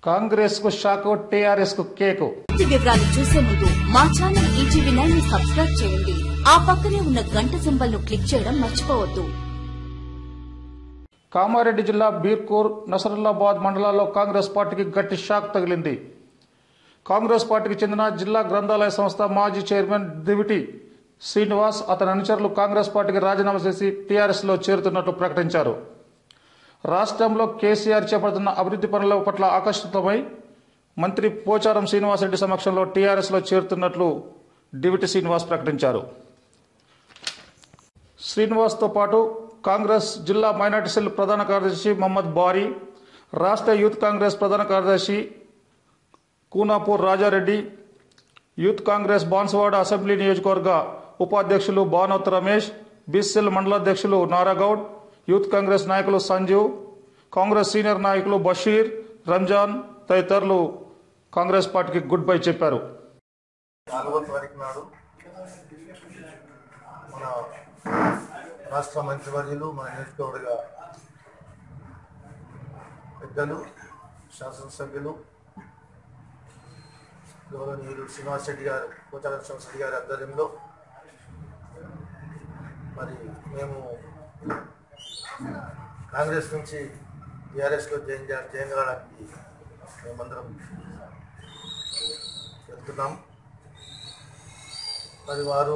కాంగ్రెస్ కు షాకు టీఆర్ఎస్ కు కేకు పూర్తి వివరాలు చూసే ముందు మా ఛానల్ ఈటీవీ నైన్ ని సబ్స్క్రైబ్ చేయండి ఆ పక్కనే ఉన్న గంట సింబల్ ను క్లిక్ చేయడం మర్చిపోవద్దు కామారెడ్డి జిల్లా బీర్కూర్ నసరుల్లాబాద్ మండలాల్లో కాంగ్రెస్ పార్టీకి గట్టి షాక్ తగిలింది కాంగ్రెస్ పార్టీకి చెందిన జిల్లా గ్రంథాలయ సంస్థ మాజీ చైర్మన్ దివిటి శ్రీనివాస్ అతని అనుచరులు కాంగ్రెస్ పార్టీకి రాజీనామా చేసి టీఆర్ఎస్లో చేరుతున్నట్లు ప్రకటించారు రాష్ట్రంలో కేసీఆర్ చేపడుతున్న అభివృద్ధి పనుల పట్ల ఆకర్షితమై మంత్రి పోచారం శ్రీనివాసరెడ్డి సమక్షంలో టీఆర్ఎస్లో చేరుతున్నట్లు డివిటి శ్రీనివాస్ ప్రకటించారు శ్రీనివాస్తో పాటు కాంగ్రెస్ జిల్లా మైనార్టీ సెల్ ప్రధాన కార్యదర్శి మహమ్మద్ బారీ రాష్ట్ర యూత్ కాంగ్రెస్ ప్రధాన కార్యదర్శి Kunapur Raja Reddy youth Congress Banswada assembly నియోజకవర్గ ఉపాధ్యక్షులు బానోత్ రమేష్ బీసీఎల్ మండలాధ్యక్షులు నారాగౌడ్ యూత్ కాంగ్రెస్ నాయకులు సంజీవ్ కాంగ్రెస్ సీనియర్ నాయకులు బషీర్ రంజాన్ తదితరులు కాంగ్రెస్ పార్టీకి గుడ్ బై చెప్పారు నాలుగో తారీఖు నాడు మన రాష్ట్ర మంత్రివర్యులు మన నియోజకవర్గ పెద్దలు శాసనసభ్యులు గౌరవనీయులు శ్రీనివాస్ రెడ్డి గారు పోచారం శ్రీనివాస్ రెడ్డి గారి ఆధ్వర్యంలో మరి మేము కాంగ్రెస్ నుంచి టీఆర్ఎస్లో జాయిన్ చే- జాయిన్ కావడానికి మేమందరం వెళ్తున్నాం మరి వారు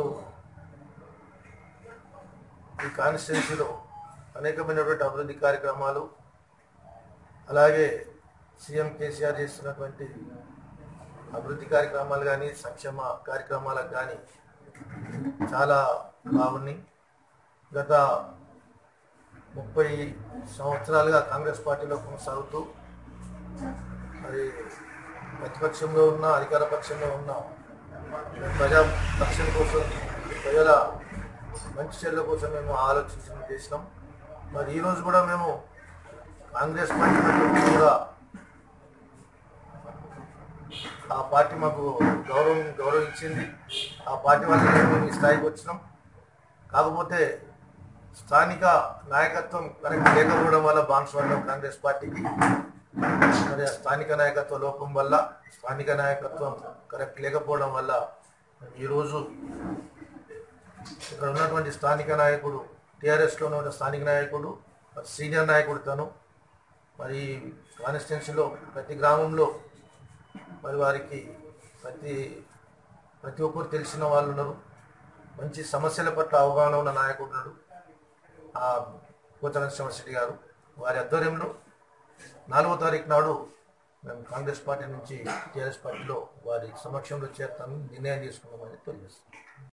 ఈ కాన్స్టిట్యున్సీలో అనేకమైనటువంటి అభివృద్ధి కార్యక్రమాలు అలాగే సీఎం కేసీఆర్ చేస్తున్నటువంటి అభివృద్ధి కార్యక్రమాలు కానీ సంక్షేమ కార్యక్రమాలకు కానీ చాలా బాగున్నాయి గత ముప్పై సంవత్సరాలుగా కాంగ్రెస్ పార్టీలో కొనసాగుతూ మరి ప్రతిపక్షంలో ఉన్న అధికార పక్షంలో ఉన్న ప్రజా రక్షణ కోసం ప్రజల మంచి చెల్ల కోసం మేము ఆలోచించడం చేసినాం మరి ఈరోజు కూడా మేము కాంగ్రెస్ పార్టీ తరఫున కూడా ఆ పార్టీ మాకు గౌరవం గౌరవించింది ఆ పార్టీ వల్ల మేము ఈ స్థాయికి వచ్చినాం కాకపోతే స్థానిక నాయకత్వం కరెక్ట్ లేకపోవడం వల్ల బాన్స్వాడలో కాంగ్రెస్ పార్టీకి మరి ఆ స్థానిక నాయకత్వ లోపం వల్ల స్థానిక నాయకత్వం కరెక్ట్ లేకపోవడం వల్ల ఈరోజు ఇక్కడ ఉన్నటువంటి స్థానిక నాయకుడు టీఆర్ఎస్లో ఉన్న స్థానిక నాయకుడు మరి సీనియర్ నాయకుడు తను మరి కాన్స్టిట్యున్సీలో ప్రతి గ్రామంలో మరి వారికి ప్రతి ప్రతి ఒక్కరు తెలిసిన వాళ్ళు ఉన్నారు మంచి సమస్యల పట్ల అవగాహన ఉన్న నాయకుడు ఉన్నాడు ఆ పోతన శ్రీనివాసరెడ్డి గారు వారి ఆధ్వర్యంలో నాలుగో తారీఖు నాడు మేము కాంగ్రెస్ పార్టీ నుంచి టీఆర్ఎస్ పార్టీలో వారి సమక్షంలో చేస్తామని నిర్ణయం తీసుకున్నామని తెలియజేస్తాం